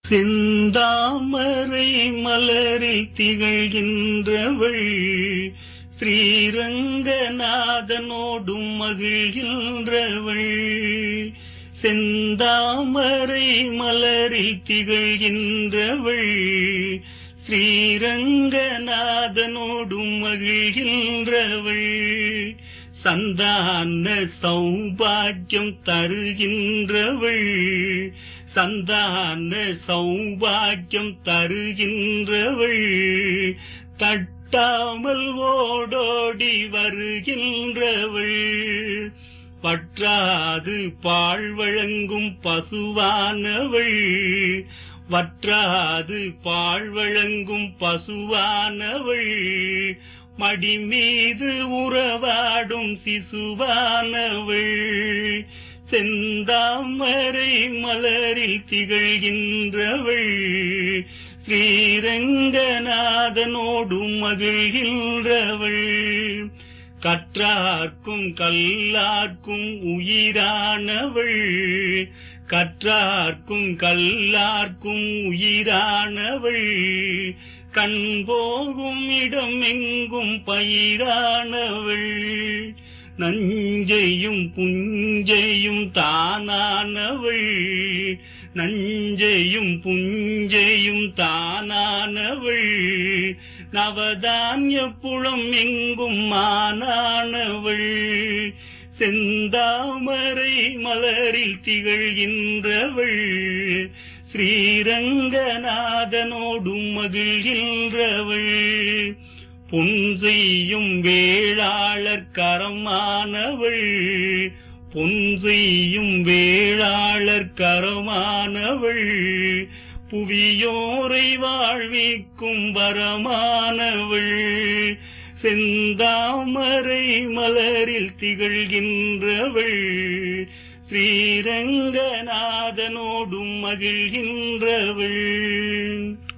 செந்தாமரை மலரில் திகழ்கின்றவள் ஸ்ரீரங்கநாதனோடும் மகிழ்கின்றவள் செந்தாமரை மலரில் திகழ்கின்றவள் ஸ்ரீரங்கநாதனோடும் மகிழ்கின்றவள் சந்தான சௌபாக்கியம் தருகின்றவள் சந்தான சௌபாக்கியம் தருகின்றவள் தட்டாமல் ஓடோடி வருகின்றவள் வற்றாது பால் வழங்கும் பசுவானவள் வற்றாது பால் வழங்கும் பசுவானவள் மடி மீது உறவாடும் சிசுவானவள் செந்தாமரை மலரில் திகழ்கின்றவள் ஸ்ரீரங்கநாதனோடும் மகிழ்கின்றவள் கற்றார்க்கும் கல்லார்க்கும் உயிரானவள் கற்றார்க்கும் கல்லார்க்கும் உயிரானவள் கண் போகும் இடம் எங்கும் பயிரானவள் நஞ்சையும் புஞ்சையும் தானானவள் நஞ்சையும் புஞ்சையும் தானானவள் நவதானிய புலம் எங்கும் மானானவள் செந்தாமரை மலரில் திகழ்கின்றவள் ஸ்ரீரங்கநாதனோடும் மகிழ்கின்றவள் பொன் செய்யும் வேளாளர் கரமானவள் பொன் செய்யும் வேளாளர் கரமானவள் புவியோரை வாழ்விக்கும் வரமானவள் செந்தாமரை மலரில் திகழ்கின்றவள் ஸ்ரீரங்கநாதனோடும் மகிழ்கின்றவள்